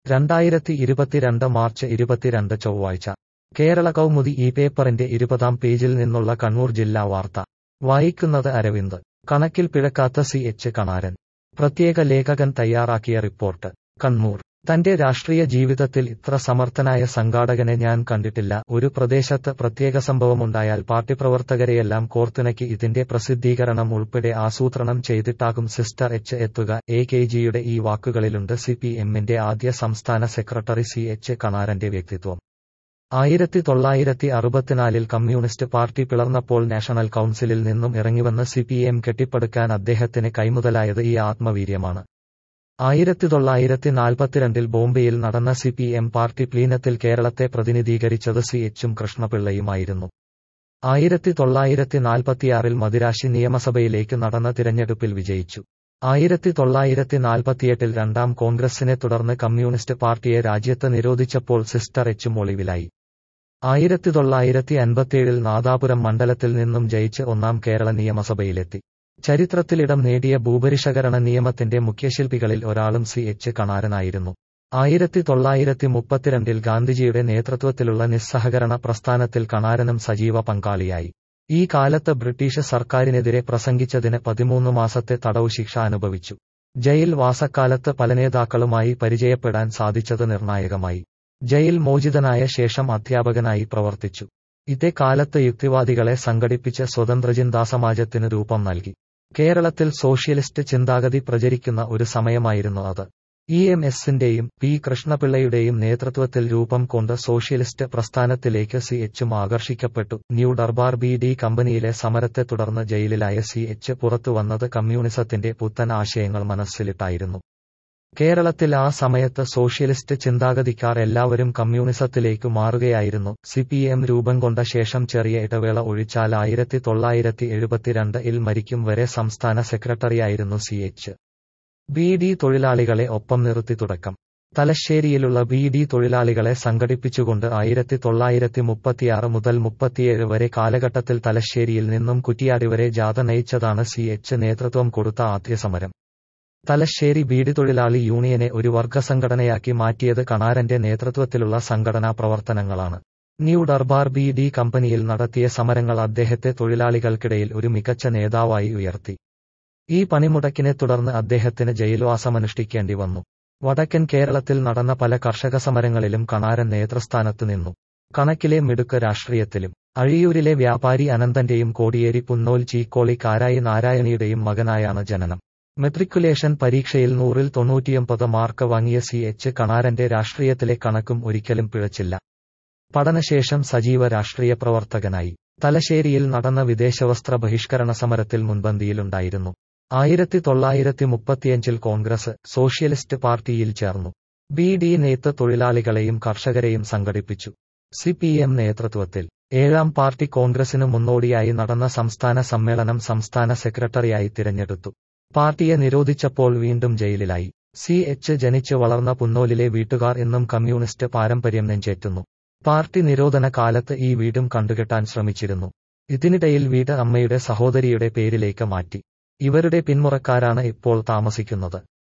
രണ്ടായിരത്തി ഇരുപത്തിരണ്ട് മാർച്ച് ഇരുപത്തിരണ്ട് ചൊവ്വാഴ്ച കേരള കൗമുദി ഈ പേപ്പറിന്റെ ഇരുപതാം പേജിൽ നിന്നുള്ള കണ്ണൂർ ജില്ലാ വാർത്ത വായിക്കുന്നത് അരവിന്ദ് കണക്കിൽ പിഴക്കാത്ത സി എച്ച് കണാരൻ പ്രത്യേക ലേഖകൻ തയ്യാറാക്കിയ റിപ്പോർട്ട് കണ്ണൂർ തന്റെ രാഷ്ട്രീയ ജീവിതത്തിൽ ഇത്ര സമർത്ഥനായ സംഘാടകനെ ഞാൻ കണ്ടിട്ടില്ല ഒരു പ്രദേശത്ത് പ്രത്യേക സംഭവമുണ്ടായാൽ പാർട്ടി പ്രവർത്തകരെയെല്ലാം കോർത്തിണക്കി ഇതിന്റെ പ്രസിദ്ധീകരണം ഉൾപ്പെടെ ആസൂത്രണം ചെയ്തിട്ടാകും സിസ്റ്റർ എച്ച് എത്തുക എ കെ ജിയുടെ ഈ വാക്കുകളിലുണ്ട് സി പി എമ്മിന്റെ ആദ്യ സംസ്ഥാന സെക്രട്ടറി സി എച്ച് കണാരന്റെ വ്യക്തിത്വം ആയിരത്തി തൊള്ളായിരത്തി അറുപത്തിനാലിൽ കമ്മ്യൂണിസ്റ്റ് പാർട്ടി പിളർന്നപ്പോൾ നാഷണൽ കൗൺസിലിൽ നിന്നും ഇറങ്ങിവന്ന് സി പി എം കെട്ടിപ്പടുക്കാൻ അദ്ദേഹത്തിന് കൈമുതലായത് ഈ ആത്മവീര്യമാണ് ആയിരത്തി തൊള്ളായിരത്തി നാൽപ്പത്തിരണ്ടിൽ ബോംബെയിൽ നടന്ന സി പി എം പാർട്ടി പ്ലീനത്തിൽ കേരളത്തെ പ്രതിനിധീകരിച്ചത് സി എച്ചും കൃഷ്ണപിള്ളയുമായിരുന്നു ആയിരത്തി തൊള്ളായിരത്തി നാൽപ്പത്തിയാറിൽ മദിരാശി നിയമസഭയിലേക്ക് നടന്ന തിരഞ്ഞെടുപ്പിൽ വിജയിച്ചു ആയിരത്തി തൊള്ളായിരത്തി നാൽപ്പത്തിയെട്ടിൽ രണ്ടാം കോൺഗ്രസിനെ തുടർന്ന് കമ്മ്യൂണിസ്റ്റ് പാർട്ടിയെ രാജ്യത്ത് നിരോധിച്ചപ്പോൾ സിസ്റ്റർ എച്ചും ഒളിവിലായി ആയിരത്തി തൊള്ളായിരത്തി അൻപത്തിയേഴിൽ നാദാപുരം മണ്ഡലത്തിൽ നിന്നും ജയിച്ച് ഒന്നാം കേരള നിയമസഭയിലെത്തി ചരിത്രത്തിലിടം നേടിയ ഭൂപരിഷ്കരണ നിയമത്തിന്റെ മുഖ്യശില്പികളിൽ ഒരാളും സി എച്ച് കണാരനായിരുന്നു ആയിരത്തി തൊള്ളായിരത്തി മുപ്പത്തിരണ്ടിൽ ഗാന്ധിജിയുടെ നേതൃത്വത്തിലുള്ള നിസ്സഹകരണ പ്രസ്ഥാനത്തിൽ കണാരനും സജീവ പങ്കാളിയായി ഈ കാലത്ത് ബ്രിട്ടീഷ് സർക്കാരിനെതിരെ പ്രസംഗിച്ചതിന് പതിമൂന്ന് മാസത്തെ തടവ് ശിക്ഷ അനുഭവിച്ചു ജയിൽ വാസക്കാലത്ത് പല നേതാക്കളുമായി പരിചയപ്പെടാൻ സാധിച്ചത് നിർണായകമായി ജയിൽ മോചിതനായ ശേഷം അധ്യാപകനായി പ്രവർത്തിച്ചു ഇതേ കാലത്ത് യുക്തിവാദികളെ സംഘടിപ്പിച്ച് സ്വതന്ത്രചിന്താ സമാജത്തിന് രൂപം നൽകി കേരളത്തിൽ സോഷ്യലിസ്റ്റ് ചിന്താഗതി പ്രചരിക്കുന്ന ഒരു സമയമായിരുന്നു അത് ഇ എം എസിന്റെയും പി കൃഷ്ണപിള്ളയുടെയും നേതൃത്വത്തിൽ രൂപം കൊണ്ട് സോഷ്യലിസ്റ്റ് പ്രസ്ഥാനത്തിലേക്ക് സി എച്ചും ആകർഷിക്കപ്പെട്ടു ന്യൂ ഡർബാർ ബി ഡി കമ്പനിയിലെ സമരത്തെ തുടർന്ന് ജയിലിലായ സി എച്ച് പുറത്തുവന്നത് കമ്മ്യൂണിസത്തിന്റെ പുത്തൻ ആശയങ്ങൾ മനസ്സിലിട്ടായിരുന്നു കേരളത്തിൽ ആ സമയത്ത് സോഷ്യലിസ്റ്റ് ചിന്താഗതിക്കാർ എല്ലാവരും കമ്മ്യൂണിസത്തിലേക്ക് മാറുകയായിരുന്നു സി പി എം രൂപം കൊണ്ട ശേഷം ചെറിയ ഇടവേള ഒഴിച്ചാൽ ആയിരത്തി തൊള്ളായിരത്തി എഴുപത്തിരണ്ട് ഇൽ മരിക്കും വരെ സംസ്ഥാന സെക്രട്ടറിയായിരുന്നു സി എച്ച് ബി ഡി തൊഴിലാളികളെ ഒപ്പം നിർത്തി തുടക്കം തലശ്ശേരിയിലുള്ള ബി ഡി തൊഴിലാളികളെ സംഘടിപ്പിച്ചുകൊണ്ട് ആയിരത്തി തൊള്ളായിരത്തി മുപ്പത്തിയാറ് മുതൽ മുപ്പത്തിയേഴ് വരെ കാലഘട്ടത്തിൽ തലശ്ശേരിയിൽ നിന്നും കുറ്റിയാടി വരെ ജാഥ നയിച്ചതാണ് സി എച്ച് നേതൃത്വം കൊടുത്ത ആദ്യ സമരം തലശ്ശേരി ബീഡി തൊഴിലാളി യൂണിയനെ ഒരു വർഗസംഘടനയാക്കി മാറ്റിയത് കണാരന്റെ നേതൃത്വത്തിലുള്ള സംഘടനാ പ്രവർത്തനങ്ങളാണ് ന്യൂ ഡർബാർ ബി ഡി കമ്പനിയിൽ നടത്തിയ സമരങ്ങൾ അദ്ദേഹത്തെ തൊഴിലാളികൾക്കിടയിൽ ഒരു മികച്ച നേതാവായി ഉയർത്തി ഈ പണിമുടക്കിനെ തുടർന്ന് അദ്ദേഹത്തിന് ജയിൽവാസമനുഷ്ഠിക്കേണ്ടി വന്നു വടക്കൻ കേരളത്തിൽ നടന്ന പല കർഷക സമരങ്ങളിലും കണാരൻ നേതൃസ്ഥാനത്ത് നിന്നു കണക്കിലെ മിടുക്ക് രാഷ്ട്രീയത്തിലും അഴിയൂരിലെ വ്യാപാരി അനന്തന്റെയും കോടിയേരി പുന്നോൽ ചീക്കോളി കാരായി നാരായണിയുടെയും മകനായാണ് ജനനം മെട്രിക്കുലേഷൻ പരീക്ഷയിൽ നൂറിൽ തൊണ്ണൂറ്റിയൊമ്പത് മാർക്ക് വാങ്ങിയ സി എച്ച് കണാരന്റെ രാഷ്ട്രീയത്തിലെ കണക്കും ഒരിക്കലും പിഴച്ചില്ല പഠനശേഷം സജീവ രാഷ്ട്രീയ പ്രവർത്തകനായി തലശ്ശേരിയിൽ നടന്ന വിദേശവസ്ത്ര ബഹിഷ്കരണ സമരത്തിൽ മുൻപന്തിയിലുണ്ടായിരുന്നു ആയിരത്തി തൊള്ളായിരത്തി മുപ്പത്തിയഞ്ചിൽ കോൺഗ്രസ് സോഷ്യലിസ്റ്റ് പാർട്ടിയിൽ ചേർന്നു ബി ഡി നെയ്ത്ത് തൊഴിലാളികളെയും കർഷകരെയും സംഘടിപ്പിച്ചു സി പി എം നേതൃത്വത്തിൽ ഏഴാം പാർട്ടി കോൺഗ്രസിനു മുന്നോടിയായി നടന്ന സംസ്ഥാന സമ്മേളനം സംസ്ഥാന സെക്രട്ടറിയായി തിരഞ്ഞെടുത്തു പാർട്ടിയെ നിരോധിച്ചപ്പോൾ വീണ്ടും ജയിലിലായി സി എച്ച് ജനിച്ചു വളർന്ന പുന്നോലിലെ വീട്ടുകാർ ഇന്നും കമ്മ്യൂണിസ്റ്റ് പാരമ്പര്യം നെഞ്ചേറ്റുന്നു പാർട്ടി നിരോധന കാലത്ത് ഈ വീടും കണ്ടുകെട്ടാൻ ശ്രമിച്ചിരുന്നു ഇതിനിടയിൽ വീട് അമ്മയുടെ സഹോദരിയുടെ പേരിലേക്ക് മാറ്റി ഇവരുടെ പിന്മുറക്കാരാണ് ഇപ്പോൾ താമസിക്കുന്നത്